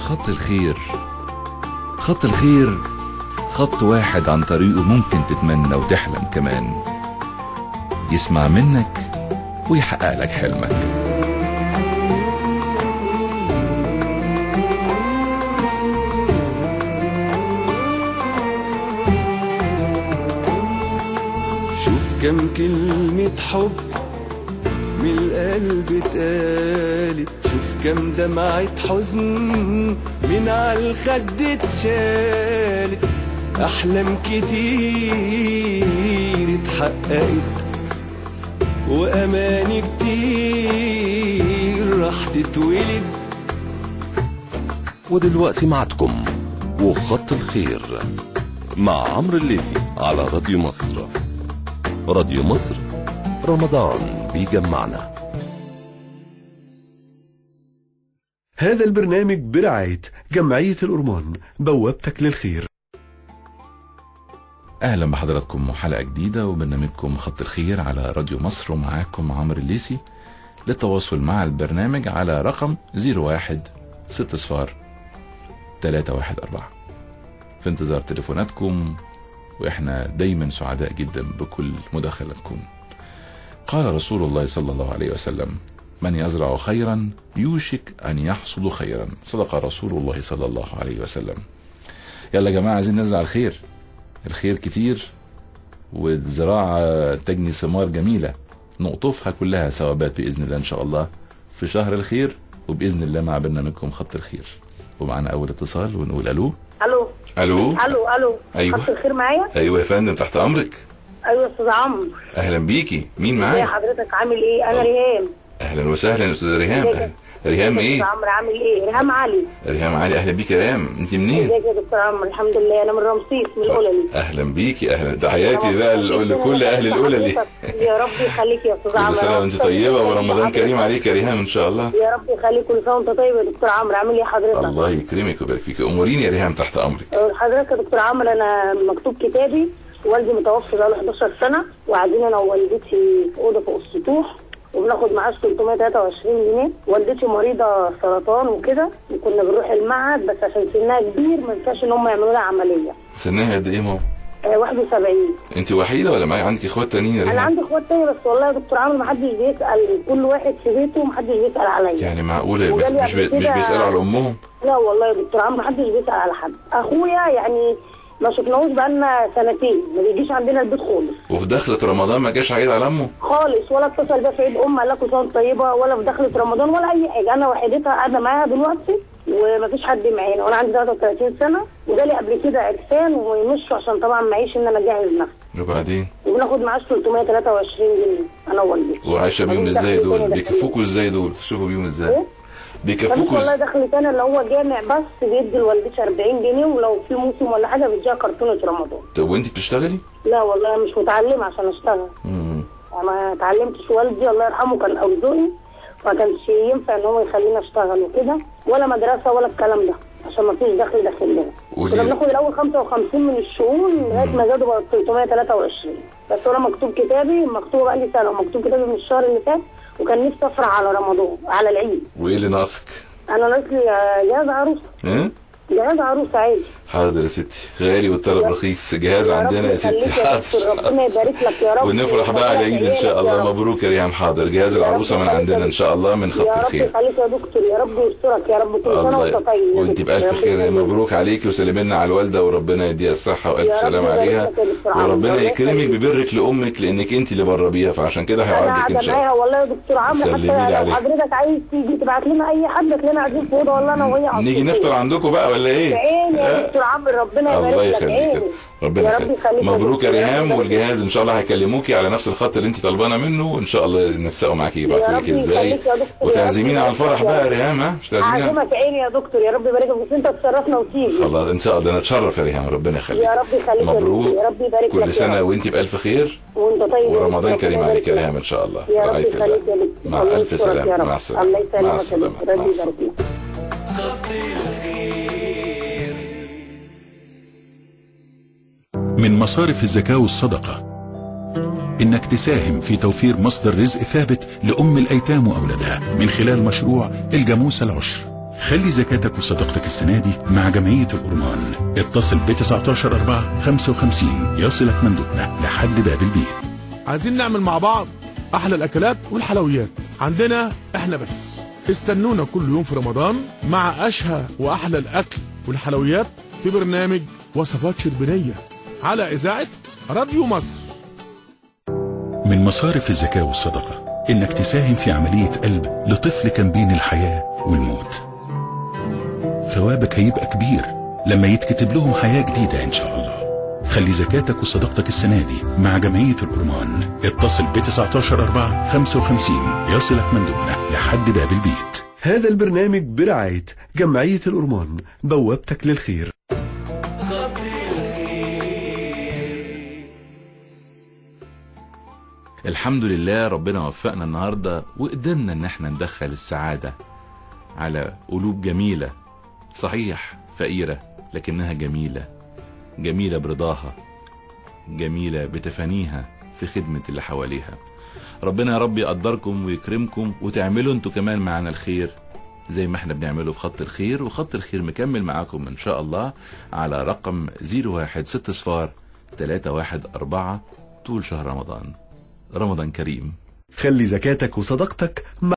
خط الخير خط الخير خط واحد عن طريقه ممكن تتمنى وتحلم كمان يسمع منك ويحقق لك حلمك شوف كم كلمة حب من القلب اتقالت شوف كم دمعة حزن من على الخد اتشالت أحلام كتير اتحققت وأماني كتير راح تتولد ودلوقتي معكم وخط الخير مع عمرو الليثي على راديو مصر راديو مصر رمضان بيجمعنا هذا البرنامج برعاية جمعية الأورمان بوابتك للخير اهلا بحضراتكم وحلقه جديده وبرنامجكم خط الخير على راديو مصر ومعاكم عمرو الليسي للتواصل مع البرنامج على رقم 01 6 صفار 314 في انتظار تليفوناتكم واحنا دايما سعداء جدا بكل مداخلاتكم قال رسول الله صلى الله عليه وسلم من يزرع خيرا يوشك ان يحصد خيرا صدق رسول الله صلى الله عليه وسلم يلا يا جماعه عايزين نزرع الخير الخير كتير والزراعة تجني ثمار جميلة نقطفها كلها ثوابات بإذن الله إن شاء الله في شهر الخير وبإذن الله مع برنامجكم خط الخير ومعنا أول اتصال ونقول ألو الو ألو الو الو أيوة. خط الخير معايا أيوة يا فندم تحت أمرك ايوه يا استاذ عمرو أهلا بيكي مين ازي معايا حضرتك عامل ايه انا أه. ريهام أهلا وسهلا يا أستاذ ريهام ازيك أهلا. ريهام ازيك يا إيه استاذ عمرو عامل ايه ريهام علي ريهام علي أهلا بيكي يا ريهام أنت منين ازيك يا دكتور عمرو الحمد لله انا من رمسيس من القللي أهلا بيكي أهلا تحياتي بقى لل- لكل أهل القللي يا رب يخليك يا استاذ عمرو كل سنة وأنت طيبة ورمضان كريم عليك يا ريهام إن شاء الله يا رب يخليك كل سنه وانت طيب يا دكتور عمرو عامل ايه حضرتك الله يكرمك ويبارك فيك اموريني يا ريهام تحت امرك حضرتك يا دكتور عمرو انا مكتوب كتابي والدي متوفي بقاله 11 سنه وقاعدين انا ووالدتي في اوضه فوق السطوح وبناخد معاش 323 جنيه والدتي مريضه سرطان وكده وكنا بنروح المعهد بس عشان سنها كبير ما ينفعش ان هم يعملوا لها عمليه سنها قد ايه ماما آه 71 انت وحيده ولا معايا عندك اخوات تانيين يا انا ريهام عندي اخوات تاني بس والله يا دكتور عمرو ما حدش بيسال كل واحد في بيته وما حدش بيسال عليا يعني معقوله بس وجالي مش بي... قبل مش كده- بيسالوا على امهم لا والله يا دكتور عمرو محدش بيسال على حد اخويا يعني ما شفناهوش بقالنا سنتين ما بيجيش عندنا البيت خالص وفي دخلة رمضان ما جاش عيد على امه خالص ولا اتصل بيا في عيد ام قال لك كل سنه وأنت طيبه ولا في دخله رمضان ولا اي حاجه انا وحيدتها قاعده معاها دلوقتي ومفيش حد معانا وانا عندي 33 سنه وجالي قبل كده عرسان ومشوا عشان طبعا معيش ان انا اجهز نفسي وبعدين وبناخد معاش 323 جنيه انا ووالدتي وعايشه بيهم مفيش ازاي دخل دول تاني بيكفوكوا ازاي دول تشوفوا بيهم ازاي إيه؟ بيكفوكوا مفيش والله ازاي دخل تاني اللي هو جامع بس بيدي لوالدتي 40 جنيه ولو في موسم ولا حاجه بيديها كرتونه رمضان طب وانت بتشتغلي لا والله مش متعلمه عشان اشتغل مم. ما اتعلمتش والدي الله يرحمه كان اوزقي ما كانش ينفع ان هو يخليني اشتغل وكده ولا مدرسه ولا الكلام ده عشان ما فيش دخل داخل لنا ودي- كنا بناخد الاول 55 من الشؤون لغايه ما زادوا بقى 323 بس انا مكتوب كتابي مكتوب بقى لي سنه ومكتوب كتابي من الشهر اللي فات وكان نفسي افرح على رمضان على العيد وايه اللي ناقصك انا ناقص لي جهاز عروسه ها جهاز عروسه عادي حاضر يا ستي غالي والطلب رخيص جهاز يا رب عندنا يا ستي يخليك يا دكتور، حاضر ربنا يبارك لك يا رب ونفرح بقى على العيد ان شاء يا الله رب. مبروك يا ريهام حاضر جهاز العروسه من عندنا ان شاء الله من خط يا رب الخير يخليك يا دكتور يا رب يسترك يا رب كل سنه وانت الله طيب يا وانت دكتور. يا بألف رب خير يخليك. مبروك عليكي وسلمي لنا على الوالده وربنا يديها الصحه والف يا رب سلامه يبارك عليها لك يا دكتور عمرو. وربنا الله يكرمك يخليك. ببرك لامك لانك انت اللي بره بيها فعشان كده انا هيوعدك قاعده ان شاء معاها الله والله يا دكتور عمرو سلمي لي حتى عليها. لو حضرتك عايز تيجي تبعت لنا اي حد تلاقينا قاعدين في اوضه والله انا وهي على نيجي السرير. نفطر عندكم بقى ولا ايه؟ بعيني يا آه. دكتور عمرو ربنا يبارك الله لك يخليك عيني ربنا يا رب يخليك يخليك يا مبروك يا دكتور. ريهام ربنا والجهاز ان شاء الله هيكلموكي على نفس الخط اللي انت طالبانه منه وان شاء الله ينسقوا معاكي يبعتوا يا لك رب ازاي يخليك يا دكتور. يا وتعزمينا رب على الفرح يخليك بقى يا يا ريهام ها مش تعزمينا اعزمك عيني يا دكتور يا رب يبارك لك بس انت تشرفنا وتيجي خلاص ان شاء الله نتشرف يا ريهام ربنا يخليك يا رب يخليك يا مبروك دكتور. يا رب يبارك لك كل يا سنه رب. وانت بالف خير وانت طيب يا ورمضان دكتور. كريم ربنا عليك يا يبارك ريهام لك. ان شاء الله يا رب رعاية يخليك الله يا دكتور. مع الله الف يسترك يا سلامه رب. مع السلامه الله مع يسلمك يا السلامه دكتور. مع ربي السلامه يبارك لك خط الخير من مصارف الزكاة والصدقة إنك تساهم في توفير مصدر رزق ثابت لأم الأيتام وأولادها من خلال مشروع الجاموسة العشر خلي زكاتك وصدقتك السنة دي مع جمعية الأورمان اتصل ب 19 4 55 يصلك مندوبنا لحد باب البيت عايزين نعمل مع بعض احلى الاكلات والحلويات عندنا احنا بس استنونا كل يوم في رمضان مع اشهى واحلى الاكل والحلويات في برنامج وصفات شربينيه على اذاعه راديو مصر من مصارف الزكاة والصدقة إنك تساهم في عملية قلب لطفل كان بين الحياة والموت ثوابك هيبقى كبير لما يتكتب لهم حياة جديدة إن شاء الله خلي زكاتك وصدقتك السنة دي مع جمعية الأورمان اتصل ب 19 4 55 يصلك مندوبنا لحد باب البيت هذا البرنامج برعاية جمعية الأورمان بوابتك للخير خط الخير الحمد لله ربنا وفقنا النهارده وقدرنا ان احنا ندخل السعاده على قلوب جميله صحيح فقيره لكنها جميله جميله برضاها جميله بتفانيها في خدمه اللي حواليها ربنا يا رب يقدركم ويكرمكم وتعملوا انتوا كمان معانا الخير زي ما احنا بنعمله في خط الخير وخط الخير مكمل معاكم ان شاء الله على رقم 01 6 صفار 314 طول شهر رمضان رمضان كريم خلي زكاتك وصدقتك مع